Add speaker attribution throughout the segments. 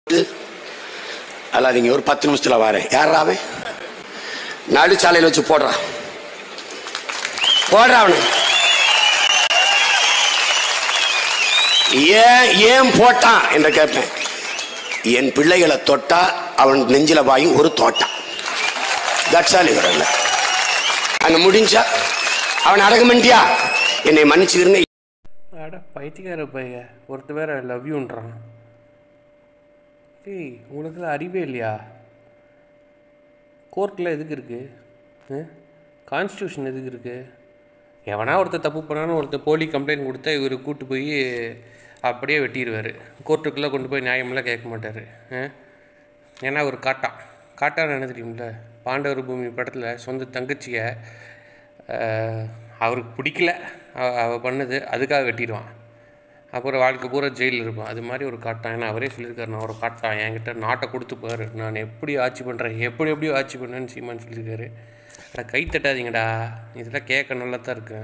Speaker 1: அல்லாதீங்க ஒரு பத்து நிமிஷத்துல வரேன் யாரா அவன் நடுச்சாலையில் வச்சு போடுறான் போடுறா அவனு ஏன் ஏன் போட்டான் என்று கேட்பேன் என் பிள்ளைகளை தொட்டா அவன் நெஞ்சில வாயும் ஒரு தோட்டம் தட்சாலி வரல அங்க முடிஞ்சா அவன் அடகமண்டியா என்னை மன்னிச்சுக்கிறேன்னு
Speaker 2: அட பைத்தியக்கார பைய ஒருத்த வேற லவ் யூன்றான் டேய் உங்களுக்குலாம் அறிவே இல்லையா கோர்ட்டில் எதுக்கு இருக்குது கான்ஸ்டியூஷன் எதுக்கு இருக்குது எவனா ஒருத்தர் தப்பு பண்ணான்னு ஒருத்தர் போலி கம்ப்ளைண்ட் கொடுத்தா இவர் கூட்டு போய் அப்படியே வெட்டிடுவார் கோர்ட்டுக்குள்ளே கொண்டு போய் நியாயமெல்லாம் கேட்க மாட்டார் ஏன்னா அவர் காட்டான் காட்டான்னு என்ன தெரியுமில்ல பாண்டவர் பூமி படத்தில் சொந்த தங்கச்சியை அஹ், அவருக்கு பிடிக்கல அவ- அவ பண்ணது அதுக்காக வெட்டிடுவான் அப்புறம் வாழ்க்கை பூரா ஜெயிலில் இருப்பான் அது மாதிரி ஒரு காட்டான் ஏன்னா அவரே சொல்லியிருக்காரு நான் ஒரு காட்டான் என்கிட்ட நாட்டை கொடுத்து பாரு நான் எப்படி ஆட்சி பண்ணுறேன் எப்படி எப்படி ஆட்சி பண்ணேன்னு சீமான் சொல்லியிருக்காரு ஆனால் கை தட்டாதீங்கடா இதெல்லாம் கேட்க நல்லா தான் இருக்கேன்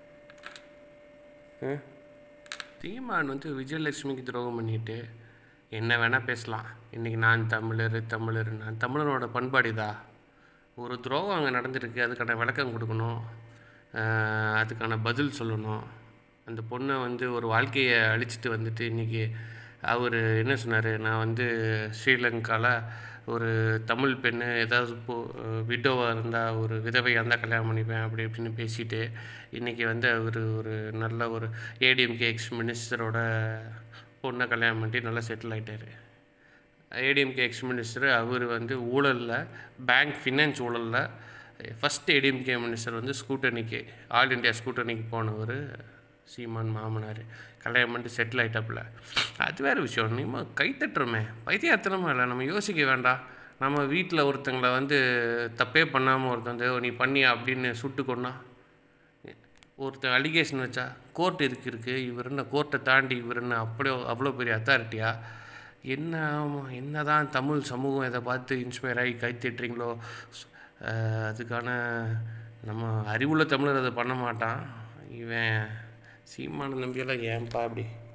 Speaker 2: ம்? சீமான் வந்து விஜயலட்சுமிக்கு துரோகம் பண்ணிட்டு என்ன வேணால் பேசலாம் இன்றைக்கி நான் தமிழர் தமிழர் நான் தமிழனோட பண்பாடு இதா ஒரு துரோகம் அங்கே நடந்திருக்கு அதுக்கான விளக்கம் கொடுக்கணும் ஆஹ் அதுக்கான பதில் சொல்லணும் அந்த பொண்ணை வந்து ஒரு வாழ்க்கையை அழிச்சிட்டு வந்துட்டு இன்றைக்கி அவர் என்ன சொன்னார் நான் வந்து ஸ்ரீலங்காவில் ஒரு தமிழ் பெண்ணு ஏதாவது இப்போ விடோவாக இருந்தால் ஒரு விதவையாக இருந்தால் கல்யாணம் பண்ணிப்பேன் அப்படி இப்படின்னு பேசிட்டு இன்றைக்கி வந்து அவர் ஒரு நல்ல ஒரு ஏடிஎம்கே எக்ஸ் மினிஸ்டரோட பொண்ணை கல்யாணம் பண்ணி நல்லா செட்டில் ஆகிட்டாரு ஏடிஎம்கே எக்ஸ் மினிஸ்டர் அவர் வந்து ஊழலில் பேங்க் ஃபினான்ஸ் ஊழலில் ஃபஸ்ட் ஏடிஎம்கே மினிஸ்டர் வந்து ஸ்கூட்டனிக்கு ஆல் இண்டியா ஸ்கூட்டனிக்கு போனவர் சீமான் மாமனார் கல்யாணம் பண்ணிட்டு செட்டில் ஆகிட்டாப்புல அது வேறு விஷயம் நம்ம கை தட்டுறோமே பைத்தியார்த்தனமா இல்லை நம்ம யோசிக்க வேண்டாம் நம்ம வீட்டில் ஒருத்தங்களை வந்து தப்பே பண்ணாமல் ஒருத்தன் வந்து "ஓ, நீ பண்ணியா அப்படின்னு சுட்டு கொன்னா ஒருத்தன் அலிகேஷன் வச்சா கோர்ட் எதுக்கு இருக்குது இவர் என்ன கோர்ட்டை தாண்டி இவர் என்ன அப்படியோ அவ்வளோ பெரிய அத்தாரிட்டியா என்ன ஆமா, என்னதான் தமிழ் சமூகம் இதை பார்த்து இன்ஸ்பயர் ஆகி கை தட்டுறீங்களோ ஸ்- அஹ், அதுக்கான நம்ம அறிவுள்ள தமிழர் அதை பண்ண மாட்டான் இவன் சீமான நம்பியெல்லாம் ஏன்பா அப்படி